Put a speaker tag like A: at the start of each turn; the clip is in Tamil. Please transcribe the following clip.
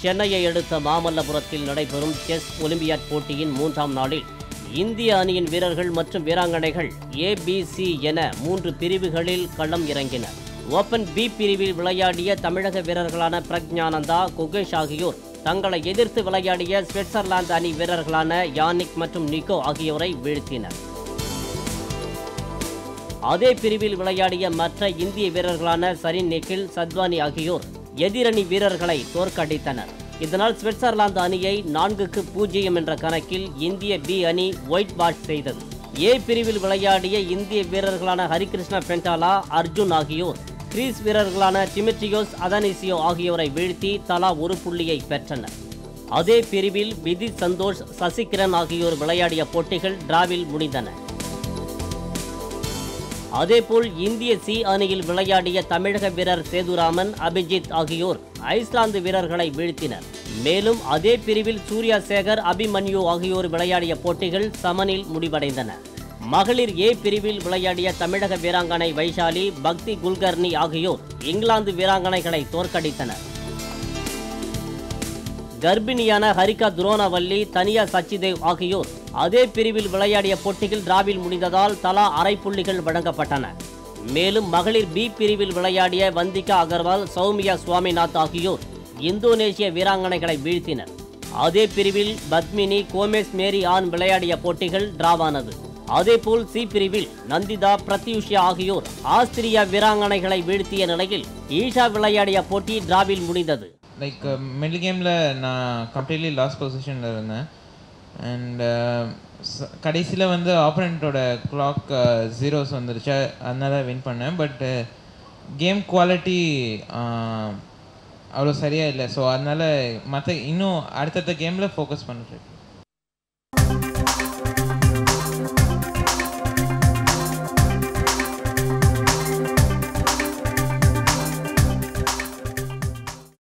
A: சென்னையை அடுத்த மாமல்லபுரத்தில் நடைபெறும் செஸ் ஒலிம்பியாட் போட்டியின் மூன்றாம் நாளில் இந்திய அணியின் வீரர்கள் மற்றும் வீராங்கனைகள் ஏ பி சி என மூன்று பிரிவுகளில் களம் இறங்கினர் ஓபன் பி பிரிவில் விளையாடிய தமிழக வீரர்களான பிரக்ஞானந்தா குகேஷ் ஆகியோர் தங்களை எதிர்த்து விளையாடிய சுவிட்சர்லாந்து அணி வீரர்களான யானிக் மற்றும் நிக்கோ ஆகியோரை வீழ்த்தினர் அதே பிரிவில் விளையாடிய மற்ற இந்திய வீரர்களான சரின் நிக்கில் சத்வானி ஆகியோர் எதிரணி வீரர்களை தோற்கடித்தனர் இதனால் சுவிட்சர்லாந்து அணியை நான்குக்கு பூஜ்ஜியம் என்ற கணக்கில் இந்திய பி அணி ஒயிட் வாஷ் செய்தது ஏ பிரிவில் விளையாடிய இந்திய வீரர்களான ஹரிகிருஷ்ண பெண்டாலா அர்ஜுன் ஆகியோர் கிரீஸ் வீரர்களான டிமிட்ரியோஸ் அதனிசியோ ஆகியோரை வீழ்த்தி தலா ஒரு புள்ளியை பெற்றனர் அதே பிரிவில் விதி சந்தோஷ் சசிகிரண் ஆகியோர் விளையாடிய போட்டிகள் டிராவில் முடிந்தன அதேபோல் இந்திய சி அணியில் விளையாடிய தமிழக வீரர் சேதுராமன் அபிஜித் ஆகியோர் ஐஸ்லாந்து வீரர்களை வீழ்த்தினர் மேலும் அதே பிரிவில் சூர்யா சேகர் அபிமன்யு ஆகியோர் விளையாடிய போட்டிகள் சமனில் முடிவடைந்தன மகளிர் ஏ பிரிவில் விளையாடிய தமிழக வீராங்கனை வைஷாலி பக்தி குல்கர்னி ஆகியோர் இங்கிலாந்து வீராங்கனைகளை தோற்கடித்தனர் கர்ப்பிணியான ஹரிகா துரோணவல்லி தனியா சச்சிதேவ் ஆகியோர் அதே பிரிவில் விளையாடிய போட்டிகள் டிராவில் முடிந்ததால் தலா அரை புள்ளிகள் வழங்கப்பட்டன மேலும் மகளிர் பி பிரிவில் விளையாடிய வந்திகா அகர்வால் சௌமியா சுவாமிநாத் ஆகியோர் இந்தோனேசிய வீராங்கனைகளை வீழ்த்தினர் அதே பிரிவில் பத்மினி கோமேஸ் மேரி ஆன் விளையாடிய போட்டிகள் டிராவானது அதேபோல் சி பிரிவில் நந்திதா பிரத்யூஷியா ஆகியோர் ஆஸ்திரியா வீராங்கனைகளை வீழ்த்திய நிலையில் ஈஷா விளையாடிய போட்டி டிராவில் முடிந்தது
B: லைக் மிடில் கேமில் நான் கம்ப்ளீட்லி லாஸ்ட் பொசிஷனில் இருந்தேன் அண்ட் கடைசியில் வந்து ஆப்பனண்ட்டோட கிளாக் ஜீரோஸ் வந்துருச்சு அதனால வின் பண்ணேன் பட் கேம் குவாலிட்டி அவ்வளோ சரியாக இல்லை ஸோ அதனால மற்ற இன்னும் அடுத்தடுத்த கேமில் ஃபோக்கஸ் பண்ணிட்டு